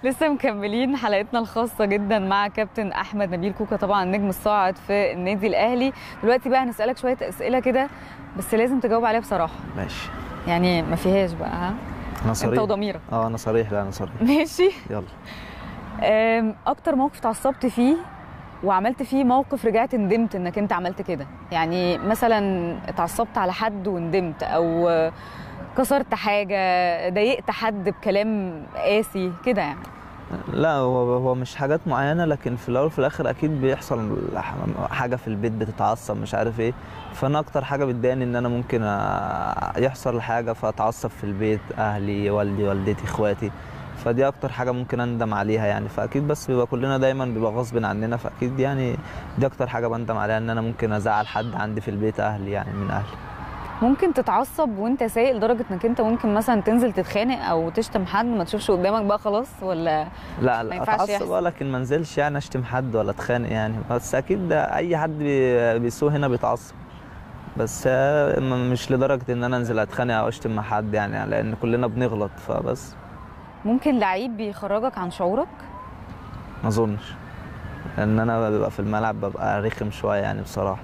لسه مكملين حلقتنا الخاصة جدا مع كابتن أحمد نبيل كوكا طبعا النجم الصاعد في النادي الأهلي دلوقتي بقى هنسألك شوية أسئلة كده بس لازم تجاوب عليها بصراحة ماشي يعني ما فيهاش بقى ها انا أنت صريح وضميرك اه انا صريح لا انا صريح ماشي يلا أم، أكتر موقف اتعصبت فيه وعملت فيه موقف رجعت ندمت انك انت عملت كده يعني مثلا اتعصبت على حد وندمت او آه، كسرت حاجة ضايقت حد بكلام قاسي كده يعني لا هو هو مش حاجات معينه لكن في الاول وفي الاخر اكيد بيحصل حاجه في البيت بتتعصب مش عارف ايه فانا اكتر حاجه بتضايقني ان انا ممكن أ- يحصل حاجه فاتعصب في البيت اهلي والدي والدتي اخواتي فدي اكتر حاجه ممكن اندم عليها يعني فاكيد بس بيبقى كلنا دايما بيبقى غصب عننا فاكيد يعني دي اكتر حاجه بندم عليها ان انا ممكن ازعل حد عندي في البيت اهلي يعني من اهلي ممكن تتعصب وانت سايق لدرجة انك انت ممكن مثلا تنزل تتخانق او تشتم حد ما تشوفش قدامك بقى خلاص ولا لا ما لا ينفعش اتعصب يحصل. اه لكن ما انزلش يعني اشتم حد ولا اتخانق يعني بس اكيد ده اي حد بي- بيسوق هنا بيتعصب بس آه، م- مش لدرجه ان انا انزل اتخانق او اشتم مع حد يعني لان كلنا بنغلط فبس ممكن لعيب بيخرجك عن شعورك ما اظنش لان انا ببقى في الملعب ببقى رخم شويه يعني بصراحه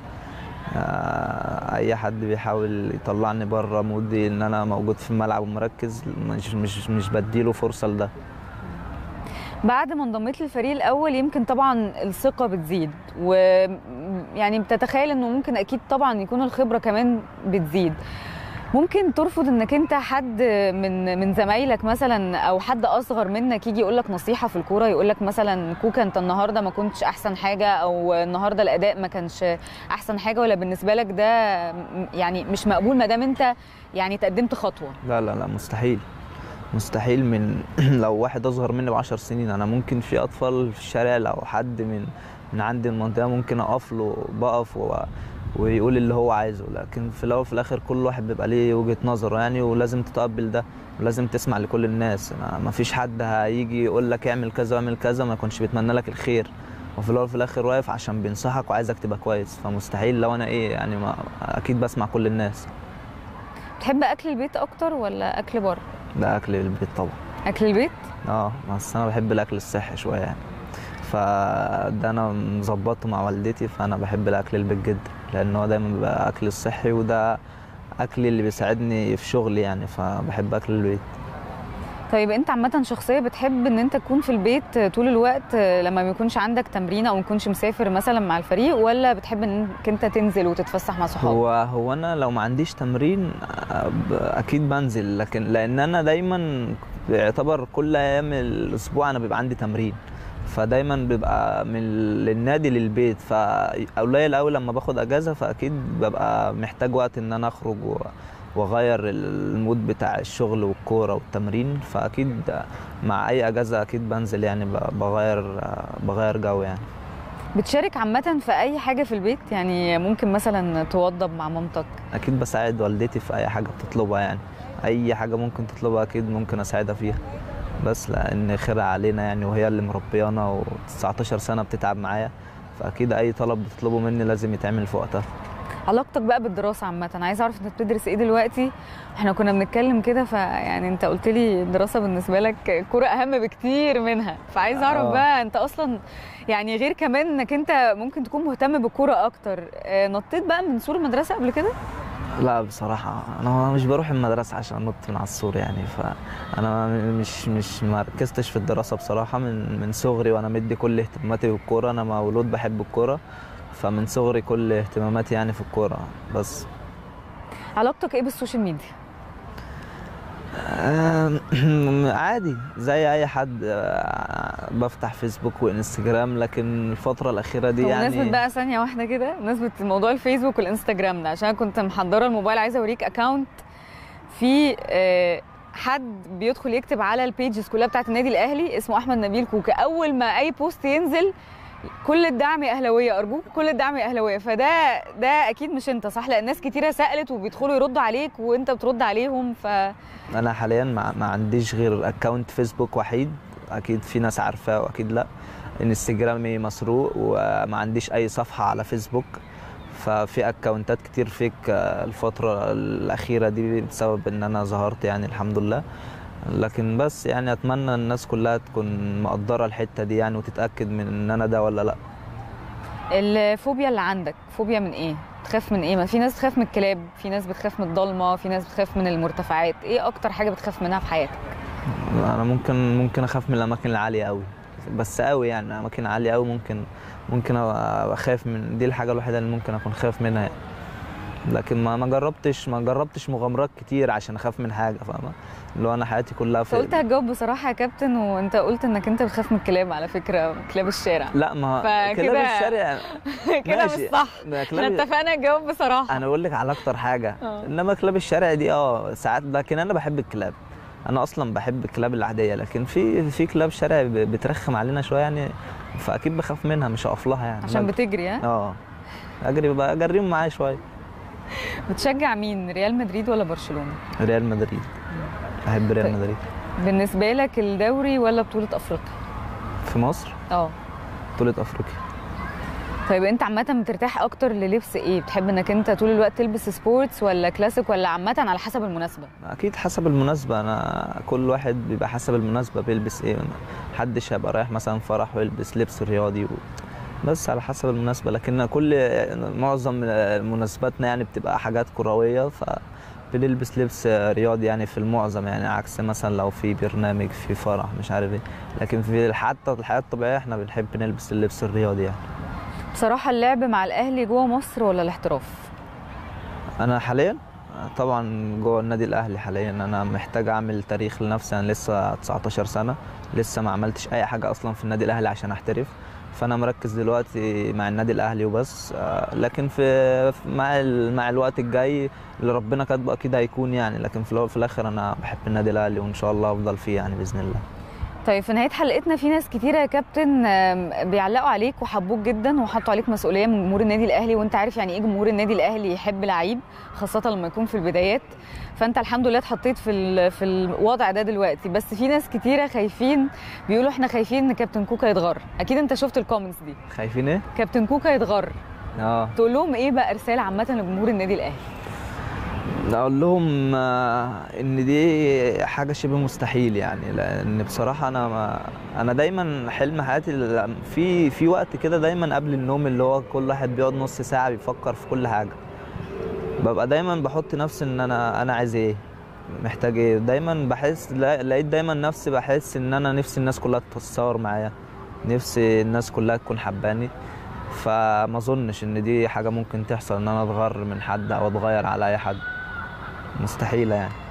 آه، اي حد بيحاول يطلعني بره مودي ان انا موجود في الملعب ومركز مش مش مش بديله فرصه لده بعد ما انضميت للفريق الاول يمكن طبعا الثقة بتزيد ويعني بتتخيل انه ممكن اكيد طبعا يكون الخبرة كمان بتزيد ممكن ترفض انك انت حد من من زمايلك مثلا او حد اصغر منك يجي يقول لك نصيحه في الكوره يقول لك مثلا كوكا انت النهارده ما كنتش احسن حاجه او النهارده الاداء ما كانش احسن حاجه ولا بالنسبه لك ده م- يعني مش مقبول ما دام انت يعني تقدمت خطوه لا لا لا مستحيل مستحيل من لو واحد اصغر مني بعشر سنين انا ممكن في اطفال في الشارع لو حد من من عندي المنطقه ممكن اقف له بقف و... ويقول اللي هو عايزه لكن في الاول وفي الاخر كل واحد بيبقى ليه وجهه نظره يعني ولازم تتقبل ده ولازم تسمع لكل الناس ما ما فيش حد هيجي يقول لك اعمل كذا واعمل كذا ما يكونش بيتمنى لك الخير وفي الاول وفي الاخر واقف عشان بينصحك وعايزك تبقى كويس فمستحيل لو انا ايه يعني ما اكيد بسمع كل الناس بتحب اكل البيت اكتر ولا اكل بره ده اكل البيت طبعا اكل البيت اه بس انا بحب الاكل الصحي شويه يعني فده انا مظبطه مع والدتي فانا بحب الاكل البيت جدا لان هو دايما بيبقى اكل الصحي وده اكل اللي بيساعدني في شغلي يعني فبحب اكل البيت طيب انت عامه شخصيه بتحب ان انت تكون في البيت طول الوقت لما ما يكونش عندك تمرين او ما تكونش مسافر مثلا مع الفريق ولا بتحب انك انت تنزل وتتفسح مع صحابك هو هو انا لو ما عنديش تمرين آه، ب- اكيد بنزل لكن لان انا دايما بيعتبر كل ايام الاسبوع انا بيبقى عندي تمرين فدايما بيبقى من النادي للبيت فقليل قوي لما باخد اجازه فاكيد ببقى محتاج وقت ان انا اخرج و- واغير المود بتاع الشغل والكوره والتمرين فاكيد مع اي اجازه اكيد بنزل يعني ب- بغير بغير جو يعني بتشارك عامه في اي حاجه في البيت يعني ممكن مثلا توضب مع مامتك اكيد بساعد والدتي في اي حاجه بتطلبها يعني اي حاجه ممكن تطلبها اكيد ممكن اساعدها فيها بس لان خيرها علينا يعني وهي اللي مربيانا و19 سنه بتتعب معايا فاكيد اي طلب بتطلبه مني لازم يتعمل في وقتها علاقتك بقى بالدراسه عامه انا عايزه اعرف انت بتدرس ايه دلوقتي احنا كنا بنتكلم كده فيعني انت قلت لي الدراسه بالنسبه لك كوره اهم بكتير منها فعايزه اعرف آه. بقى انت اصلا يعني غير كمان انك انت ممكن تكون مهتم بالكوره اكتر آه، نطيت بقى من سور المدرسه قبل كده لا بصراحة أنا مش بروح المدرسة عشان أنط من على السور يعني فأنا مش مش ما ركزتش في الدراسة بصراحة من من صغري وأنا مدي كل اهتماماتي بالكورة أنا مولود بحب الكورة فمن صغري كل اهتماماتي يعني في الكورة بس علاقتك ايه بالسوشيال ميديا آم، عادي زي اي حد آه، بفتح فيسبوك وانستجرام لكن الفتره الاخيره دي بمناسبة يعني بقى ثانية واحدة كده بمناسبة موضوع الفيسبوك والانستجرام ده عشان كنت محضرة الموبايل عايزة اوريك اكونت في آه، حد بيدخل يكتب على البيجز كلها بتاعت النادي الاهلي اسمه احمد نبيل كوكا اول ما اي بوست ينزل كل الدعم يا اهلاويه ارجوك كل الدعم يا اهلاويه فده ده اكيد مش انت صح لان ناس كتيره سالت وبيدخلوا يردوا عليك وانت بترد عليهم ف انا حاليا ما, ما عنديش غير اكونت فيسبوك وحيد اكيد في ناس عارفاه واكيد لا انستجرامي مسروق وما عنديش اي صفحه على فيسبوك ففي اكونتات كتير فيك آه، الفتره الاخيره دي بسبب ان انا ظهرت يعني الحمد لله لكن بس يعني اتمنى الناس كلها تكون مقدره الحته دي يعني وتتاكد من ان انا ده ولا لا الفوبيا اللي عندك فوبيا من ايه بتخاف من ايه ما في ناس بتخاف من الكلاب في ناس بتخاف من الضلمه في ناس بتخاف من المرتفعات ايه اكتر حاجه بتخاف منها في حياتك انا ممكن ممكن اخاف من الاماكن العاليه قوي بس قوي يعني اماكن عاليه قوي ممكن ممكن أبقى اخاف من دي الحاجه الوحيده اللي ممكن اكون خايف منها يعني. لكن ما ما جربتش ما جربتش مغامرات كتير عشان اخاف من حاجه فاهمه اللي هو انا حياتي كلها انت قلت هتجاوب بصراحه يا كابتن وانت قلت انك انت بتخاف من الكلاب على فكره كلاب الشارع لا ما فكده- كلاب الشارع كده مش ماشي. صح ما احنا كلاب اتفقنا نجاوب بصراحه انا بقول لك على اكتر حاجه آه. انما كلاب الشارع دي اه ساعات لكن انا بحب الكلاب انا اصلا بحب الكلاب العاديه لكن في في كلاب شارع ب- بترخم علينا شويه يعني فاكيد بخاف منها مش هقف لها يعني عشان بج- بتجري ها اه اجري بقى اجريهم معايا شويه بتشجع مين ريال مدريد ولا برشلونه ريال مدريد بحب ريال طيب. مدريد بالنسبه لك الدوري ولا بطوله افريقيا في مصر اه بطوله افريقيا طيب انت عامه بترتاح اكتر للبس ايه بتحب انك انت طول الوقت تلبس سبورتس ولا كلاسيك ولا عامه على حسب المناسبه اكيد حسب المناسبه انا كل واحد بيبقى حسب المناسبه بيلبس ايه محدش هيبقى رايح مثلا فرح ويلبس لبس رياضي و... بس على حسب المناسبه لكن كل معظم مناسباتنا يعني بتبقى حاجات كرويه فبنلبس لبس رياضي يعني في المعظم يعني عكس مثلا لو في برنامج في فرح مش عارف ايه لكن في حتى الحياه الطبيعيه احنا بنحب نلبس اللبس الرياضي يعني بصراحه اللعب مع الاهلي جوه مصر ولا الاحتراف انا حاليا طبعا جوه النادي الاهلي حاليا انا محتاج اعمل تاريخ لنفسي انا لسه 19 سنه لسه ما عملتش اي حاجه اصلا في النادي الاهلي عشان احترف فانا مركز دلوقتي مع النادي الاهلي وبس آه، لكن في في- مع ال- مع الوقت الجاي اللي ربنا كاتبه اكيد هيكون يعني لكن في الأول وفي الاخر انا بحب النادي الاهلي وان شاء الله افضل فيه يعني باذن الله طيب في نهايه حلقتنا في ناس كتيره يا كابتن آم، بيعلقوا عليك وحبوك جدا وحطوا عليك مسؤوليه من جمهور النادي الاهلي وانت عارف يعني ايه جمهور النادي الاهلي يحب لعيب خاصه لما يكون في البدايات فانت الحمد لله اتحطيت في ال- في الوضع ده دلوقتي بس في ناس كتيره خايفين بيقولوا احنا خايفين ان كابتن كوكا يتغر اكيد انت شفت الكومنتس دي خايفين ايه؟ كابتن كوكا يتغر اه تقول لهم ايه بقى رساله عامه لجمهور النادي الاهلي اقول لهم آه، ان دي حاجه شبه مستحيل يعني لان بصراحه انا ما انا دايما حلم حياتي ال- في في وقت كده دايما قبل النوم اللي هو كل واحد بيقعد نص ساعه بيفكر في كل حاجه ببقى دايما بحط نفسي ان انا انا عايز ايه محتاج ايه دايما بحس لا- لقيت دايما نفسي بحس ان انا نفسي الناس كلها تتصور معايا نفسي الناس كلها تكون حباني فما اظنش ان دي حاجه ممكن تحصل ان انا اتغر من حد او اتغير على اي حد مستحيله يعني